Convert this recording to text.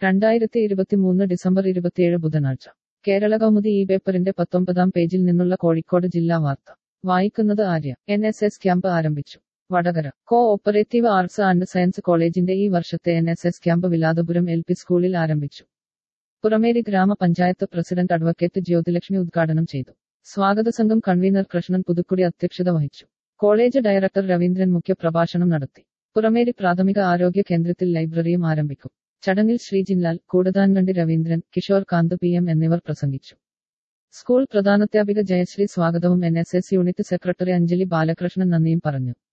രണ്ടായിരത്തി ഇരുപത്തിമൂന്ന് ഡിസംബർ ഇരുപത്തിയേഴ് ബുധനാഴ്ച കേരള കൗമുദി ഈ പേപ്പറിന്റെ പത്തൊമ്പതാം പേജിൽ നിന്നുള്ള കോഴിക്കോട് ജില്ലാ വാർത്ത വായിക്കുന്നത് Arya N S S camp ആരംഭിച്ചു Vadakara cooperative arts and science കോളേജിന്റെ ഈ വർഷത്തെ N S S camp Vilathapuram L P സ്കൂളിൽ ആരംഭിച്ചു പുറമേരി ഗ്രാമപഞ്ചായത്ത് പ്രസിഡന്റ് അഡ്വക്കേറ്റ് ജ്യോതിലക്ഷ്മി ഉദ്ഘാടനം ചെയ്തു സ്വാഗത സംഘം കൺവീനർ കൃഷ്ണൻ പുതുക്കുടി അധ്യക്ഷത വഹിച്ചു കോളേജ് ഡയറക്ടർ രവീന്ദ്രൻ മുഖ്യപ്രഭാഷണം നടത്തി പുറമേരി പ്രാഥമിക ആരോഗ്യ കേന്ദ്രത്തിൽ ലൈബ്രറിയും ആരംഭിക്കും ചടങ്ങിൽ ശ്രീജിൻലാൽ കൂടതാൻകണ്ടി രവീന്ദ്രൻ കിഷോർ കാന്ത് പി എം എന്നിവർ പ്രസംഗിച്ചു സ്കൂൾ പ്രധാനാധ്യാപിക ജയശ്രീ സ്വാഗതവും N S S unit secretary Anjali Balakrishnan നന്ദിയും പറഞ്ഞു